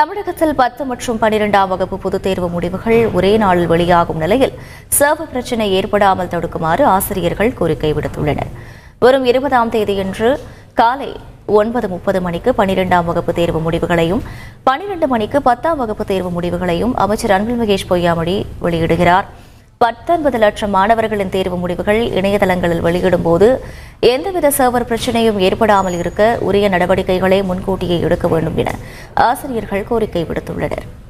தமிழகத்தில் பத்து மற்றும் பனிரெண்டாம் வகுப்பு பொதுத் தேர்வு முடிவுகள் ஒரே நாளில் வெளியாகும் நிலையில் சர்வ பிரச்சினை ஏற்படாமல் தடுக்குமாறு ஆசிரியர்கள் கோரிக்கை விடுத்துள்ளனர் வரும் இருபதாம் தேதியன்று காலை ஒன்பது முப்பது மணிக்கு பனிரெண்டாம் வகுப்பு தேர்வு முடிவுகளையும் பனிரெண்டு மணிக்கு பத்தாம் வகுப்பு தேர்வு முடிவுகளையும் அமைச்சர் அன்பில் மகேஷ் பொய்யாமொழி வெளியிடுகிறார் பத்தொன்பது லட்சம் மாணவர்களின் தேர்வு முடிவுகள் இணையதளங்களில் வெளியிடும் போது எந்தவித சர்வர் பிரச்சனையும் ஏற்படாமல் இருக்க உரிய நடவடிக்கைகளை முன்கூட்டியே எடுக்க வேண்டும் என ஆசிரியர்கள் கோரிக்கை விடுத்துள்ளனர்